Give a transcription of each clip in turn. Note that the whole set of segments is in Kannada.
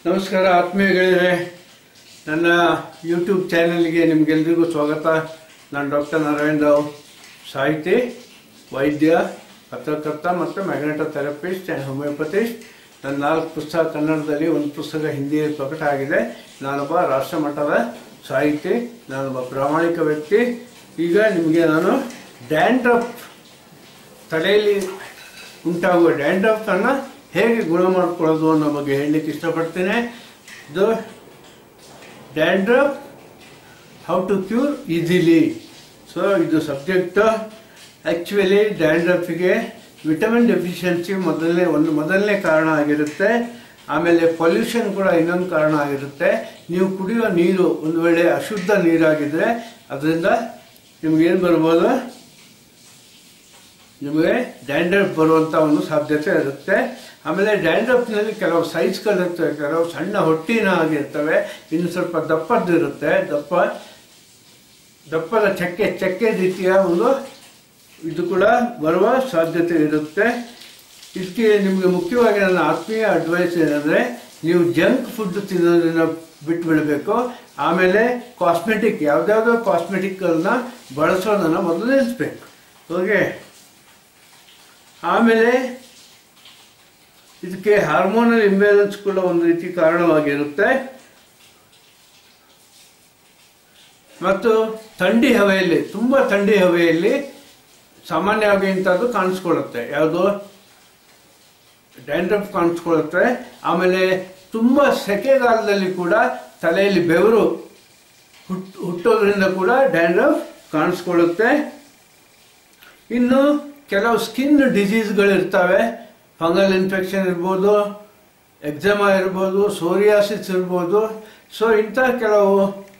ನಮಸ್ಕಾರ ಆತ್ಮೀಯಗಳೇ ನನ್ನ ಯೂಟ್ಯೂಬ್ ಚಾನೆಲ್ಗೆ ನಿಮಗೆಲ್ರಿಗೂ ಸ್ವಾಗತ ನಾನು ಡಾಕ್ಟರ್ ನಾರಾಯಣ ರಾವ್ ಸಾಹಿತಿ ವೈದ್ಯ ಪತ್ರಕರ್ತ ಮತ್ತು ಮ್ಯಾಗ್ನೆಟೋ ಥೆರಪಿಸ್ಟ್ ಆ್ಯಂಡ್ ಹೋಮಿಯೋಪತಿಸ್ಟ್ ನನ್ನ ನಾಲ್ಕು ಪುಸ್ತಕ ಕನ್ನಡದಲ್ಲಿ ಒಂದು ಪುಸ್ತಕ ಹಿಂದಿಯಲ್ಲಿ ಪ್ರಕಟ ಆಗಿದೆ ನಾನೊಬ್ಬ ರಾಷ್ಟ್ರ ಮಟ್ಟದ ಸಾಹಿತಿ ನಾನೊಬ್ಬ ಪ್ರಾಮಾಣಿಕ ವ್ಯಕ್ತಿ ಈಗ ನಿಮಗೆ ನಾನು ಡ್ಯಾಂಡ್ರಫ್ ತಲೆಯಲ್ಲಿ ಉಂಟಾಗುವ ಡ್ಯಾಂಡ್ರಫ್ ಅನ್ನು ಹೇಗೆ ಗುಣ ಮಾಡ್ಕೊಳ್ಳೋದು ಅನ್ನೋ ಬಗ್ಗೆ ಹೇಳಲಿಕ್ಕೆ ಇಷ್ಟಪಡ್ತೇನೆ ಇದು dandruff how to cure easily so ಇದು ಸಬ್ಜೆಕ್ಟ್ ಆ್ಯಕ್ಚುಲಿ ಡ್ಯಾಂಡ್ರಫಿಗೆ ವಿಟಮಿನ್ ಡೆಫಿಷಿಯನ್ಸಿ ಮೊದಲನೇ ಒಂದು ಮೊದಲನೇ ಕಾರಣ ಆಗಿರುತ್ತೆ ಆಮೇಲೆ ಪೊಲ್ಯೂಷನ್ ಕೂಡ ಇನ್ನೊಂದು ಕಾರಣ ಆಗಿರುತ್ತೆ ನೀವು ಕುಡಿಯೋ ನೀರು ಒಂದು ವೇಳೆ ಅಶುದ್ಧ ನೀರಾಗಿದ್ದರೆ ಅದರಿಂದ ನಿಮಗೇನು ಬರ್ಬೋದು ನಿಮಗೆ ಡ್ಯಾಂಡ್ರಫ್ ಬರುವಂಥ ಒಂದು ಸಾಧ್ಯತೆ ಇರುತ್ತೆ ಆಮೇಲೆ ಡ್ಯಾಂಡ್ರಫ್ನಲ್ಲಿ ಕೆಲವು ಸೈಜ್ಗಳಿರ್ತವೆ ಕೆಲವು ಸಣ್ಣ ಹೊಟ್ಟಿನ ಆಗಿರ್ತವೆ ಇನ್ನು ಸ್ವಲ್ಪ ದಪ್ಪದ್ದಿರುತ್ತೆ ದಪ್ಪ ದಪ್ಪದ ಚಕ್ಕೆ ಚಕ್ಕೆ ರೀತಿಯ ಒಂದು ಇದು ಕೂಡ ಬರುವ ಸಾಧ್ಯತೆ ಇರುತ್ತೆ ಇದಕ್ಕೆ ನಿಮಗೆ ಮುಖ್ಯವಾಗಿ ನನ್ನ ಆತ್ಮೀಯ ಅಡ್ವೈಸ್ ಏನಂದರೆ ನೀವು ಜಂಕ್ ಫುಡ್ ತಿನ್ನೋದನ್ನ ಬಿಟ್ಟು ಬಿಡಬೇಕು ಆಮೇಲೆ ಕಾಸ್ಮೆಟಿಕ್ ಯಾವುದ್ಯಾವುದೋ ಕಾಸ್ಮೆಟಿಕ್ಗಳನ್ನ ಬಳಸೋದನ್ನು ಮೊದಲು ನಿಲ್ಲಿಸ್ಬೇಕು ಓಕೆ ಆಮೇಲೆ ಇದಕ್ಕೆ ಹಾರ್ಮೋನಲ್ ಇಂಬ್ಯಾಲೆನ್ಸ್ ಕೂಡ ಒಂದು ರೀತಿ ಕಾರಣವಾಗಿರುತ್ತೆ ಮತ್ತು ಥಂಡಿ ಹವೆಯಲ್ಲಿ ತುಂಬ ಥಂಡಿ ಹವೆಯಲ್ಲಿ ಸಾಮಾನ್ಯವಾಗಿ ಇಂಥದ್ದು ಕಾಣಿಸ್ಕೊಳ್ಳುತ್ತೆ ಯಾವುದು ಡ್ಯಾಂಡ್ರಫ್ ಕಾಣಿಸ್ಕೊಳ್ಳುತ್ತೆ ಆಮೇಲೆ ತುಂಬ ಸೆಕೆಗಾಲದಲ್ಲಿ ಕೂಡ ತಲೆಯಲ್ಲಿ ಬೆವರು ಹುಟ್ ಹುಟ್ಟೋದ್ರಿಂದ ಕೂಡ ಡ್ಯಾಂಡ್ರಫ್ ಕಾಣಿಸ್ಕೊಳ್ಳುತ್ತೆ ಇನ್ನು ಕೆಲವು ಸ್ಕಿನ್ ಡಿಸೀಸ್ಗಳಿರ್ತವೆ ಫಂಗಲ್ ಇನ್ಫೆಕ್ಷನ್ ಇರ್ಬೋದು ಎಕ್ಸಮಾ ಇರ್ಬೋದು ಸೋರಿಯಾಸಿಸ್ ಇರ್ಬೋದು ಸೊ ಇಂಥ ಕೆಲವು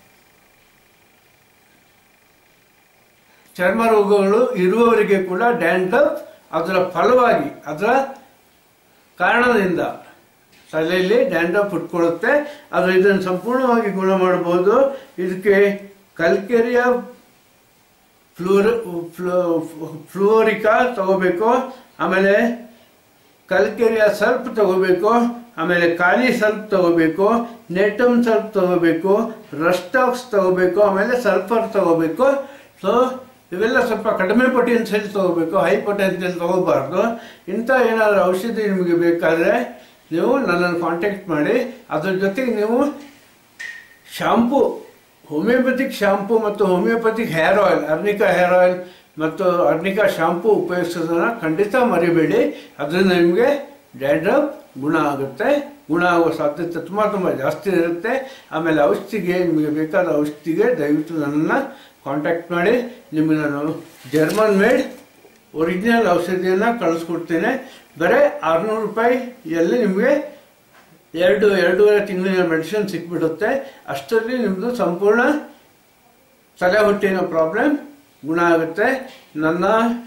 ಚರ್ಮ ರೋಗಗಳು ಇರುವವರಿಗೆ ಕೂಡ ಡ್ಯಾಂಡ್ರಫ್ ಅದರ ಫಲವಾಗಿ ಅದರ ಕಾರಣದಿಂದ ತಲೆಯಲ್ಲಿ ಡ್ಯಾಂಡ್ರಫ್ ಹುಟ್ಕೊಳ್ಳುತ್ತೆ ಆದರೆ ಇದನ್ನು ಸಂಪೂರ್ಣವಾಗಿ ಗುಣ ಮಾಡಬಹುದು ಇದಕ್ಕೆ ಕಲ್ಕೆರಿಯ ಫ್ಲೂರ್ ಫ್ಲೂರಿಕಾ ತಗೋಬೇಕು ಆಮೇಲೆ ಕಲ್ಕೆರಿಯ ಸರ್ಪ್ ತಗೋಬೇಕು ಆಮೇಲೆ ಖಾಲಿ ಸರ್ಪ್ ತಗೋಬೇಕು ನೆಟಮ್ ಸರ್ಪ್ ತಗೋಬೇಕು ರಸ್ಟಾಕ್ಸ್ ತಗೋಬೇಕು ಆಮೇಲೆ ಸಲ್ಫರ್ ತಗೋಬೇಕು ಸೊ ಇವೆಲ್ಲ ಸ್ವಲ್ಪ ಕಡಿಮೆ ಪೊಟೆನ್ಷಿಯಲ್ ತಗೋಬೇಕು ಹೈ ಪೊಟೆನ್ಷಿಯಲ್ ತಗೋಬಾರ್ದು ಇಂಥ ಏನಾದರೂ ಔಷಧಿ ನಿಮಗೆ ಬೇಕಾದರೆ ನೀವು ನನ್ನನ್ನು ಕಾಂಟ್ಯಾಕ್ಟ್ ಮಾಡಿ ಅದ್ರ ಜೊತೆಗೆ ನೀವು ಶಾಂಪೂ ಹೋಮಿಯೋಪತಿಕ್ ಶಾಂಪೂ ಮತ್ತು homeopathic hair oil arnica hair oil ಮತ್ತು ಅರ್ನಿಕಾ ಶಾಂಪೂ ಉಪಯೋಗಿಸೋದನ್ನು ಖಂಡಿತ ಮರಿಬೇಡಿ ಅದರಿಂದ ನಿಮಗೆ ಡ್ಯಾಂಡ್ರಫ್ ಗುಣ ಆಗುತ್ತೆ ಗುಣ ಆಗುವ ಸಾಧ್ಯತೆ ತುಂಬ ತುಂಬ ಜಾಸ್ತಿ ಇರುತ್ತೆ ಆಮೇಲೆ ಔಷಧಿಗೆ ನಿಮಗೆ ಬೇಕಾದ ಔಷಧಿಗೆ ದಯವಿಟ್ಟು ನನ್ನನ್ನು ಕಾಂಟ್ಯಾಕ್ಟ್ ಮಾಡಿ ನಿಮಗೆ ನಾನು ಜರ್ಮನ್ ಮೇಡ್ ಒರಿಜಿನಲ್ ಔಷಧಿಯನ್ನು ಕಳಿಸ್ಕೊಡ್ತೇನೆ ಬರೀ ಆರುನೂರು ರೂಪಾಯಿಯಲ್ಲಿ ನಿಮಗೆ ಎರಡು ಎರಡೂವರೆ ತಿಂಗಳಿನ ಮೆಡಿಸಿನ್ ಸಿಕ್ಬಿಡುತ್ತೆ ಅಷ್ಟರಲ್ಲಿ ನಿಮ್ಮದು ಸಂಪೂರ್ಣ ತಲೆ ಹೊಟ್ಟಿನ ಪ್ರಾಬ್ಲಮ್ ಗುಣ ಆಗುತ್ತೆ ನನ್ನ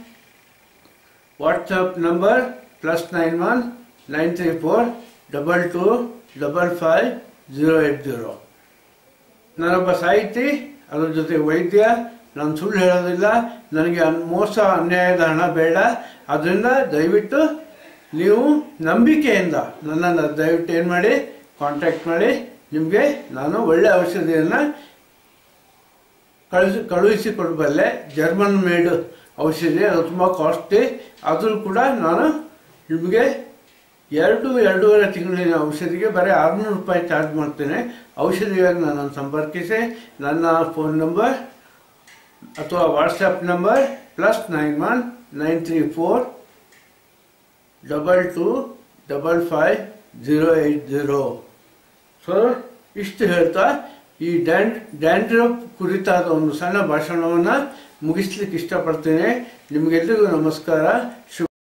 WhatsApp number plus nine one nine three four double two double five zero eight zero ನಾನೊಬ್ಬ ಸಾಹಿತಿ ಅದ್ರ ಜೊತೆ ವೈದ್ಯ ನಾನು ಸುಳ್ಳು ಹೇಳೋದಿಲ್ಲ ನನಗೆ ಅನ್ ಮೋಸ ಅನ್ಯಾಯದ ಹಣ ಬೇಡ ಅದರಿಂದ ದಯವಿಟ್ಟು ನೀವು ನಂಬಿಕೆಯಿಂದ ನನ್ನನ್ನು ದಯವಿಟ್ಟು ಏನು ಮಾಡಿ ಕಾಂಟ್ಯಾಕ್ಟ್ ಮಾಡಿ ನಿಮಗೆ ನಾನು ಒಳ್ಳೆ ಔಷಧಿಯನ್ನು ಕಳಿಸಿ ಕಳುಹಿಸಿ ಕೊಡಬಲ್ಲೆ ಜರ್ಮನ್ ಮೇಡ್ ಔಷಧಿ ಅದು ತುಂಬ ಕಾಸ್ಟ್ಲಿ ಆದರೂ ಕೂಡ ನಾನು ನಿಮಗೆ ಎರಡು ಎರಡೂವರೆ ತಿಂಗಳಿನ ಔಷಧಿಗೆ ಬರೀ ಆರುನೂರು ರೂಪಾಯಿ ಚಾರ್ಜ್ ಮಾಡ್ತೇನೆ ಔಷಧಿಗಾಗಿ ನನ್ನನ್ನು ಸಂಪರ್ಕಿಸಿ ನನ್ನ ಫೋನ್ ನಂಬರ್ ಅಥವಾ WhatsApp number plus nine one nine three four double two double five zero eight zero so ಇಷ್ಟು ಹೇಳ್ತಾ ಈ ಡ್ಯಾಂಡ್ ಡ್ಯಾಂಡ್ರಫ್ ಕುರಿತಾದ ಒಂದು ಸಣ್ಣ ಭಾಷಣವನ್ನು ಮುಗಿಸ್ಲಿಕ್ಕೆ ಇಷ್ಟಪಡ್ತೇನೆ ನಿಮಗೆಲ್ಲರಿಗೂ ನಮಸ್ಕಾರ ಶುಭ